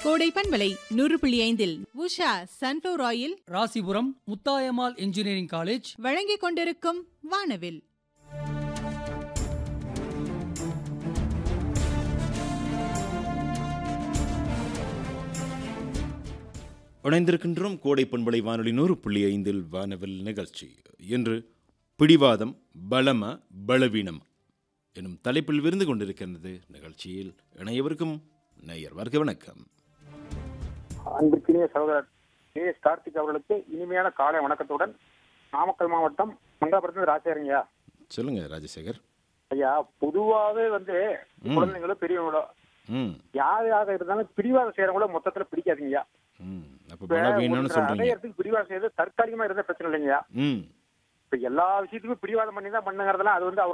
கோடை பண்பலை நூறு புள்ளி ஐந்தில் Usha sunflower oil Rasipuram Muthayammal engineering college வழங்கிக் கொண்டிருக்கும் வானவில் இணைந்திருக்கின்றோம் கோடை பண்பலை வானொலி நூறு புள்ளி ஐந்தில் வானவில் நிகழ்ச்சி இன்று பிடிவாதம் பலம பலவீனம் எனும் தலைப்பில் விருந்து கொண்டிருக்கின்றது நிகழ்ச்சியில் இணையவருக்கும் நேயர் வர்க்க வணக்கம் அன்பிற்கினிய சகோதரர் கே எஸ் கார்த்திக் அவர்களுக்கு இனிமையான காலை வணக்கத்துடன் நாமக்கல் மாவட்டம் மங்காபுரத்துல ராசியாருங்கய்யா சொல்லுங்க ராஜசேகர் ஐயா பொதுவாகவே வந்து ம். குழந்தைங்களோ பெரியவங்களோ ம் யாராக இருந்தாலும் பிடிவாதம் செய்யறவங்கள மொத்தத்துல பிடிக்காதீங்கய்யா ம் அப்போ இப்ப பலவீனம்னு ஒருத்தரை சொல்றீங்க அடையறதுக்கு பிடிவாதம் செய்யறது தற்காலிகமா இருந்த பிரச்சனை இல்லைங்கய்யா ம் இப்ப எல்லா விஷயத்துக்கும் பிடிவாதம் பண்ணி தான் பண்ணுங்கிறதெல்லாம் அது வந்து அவர்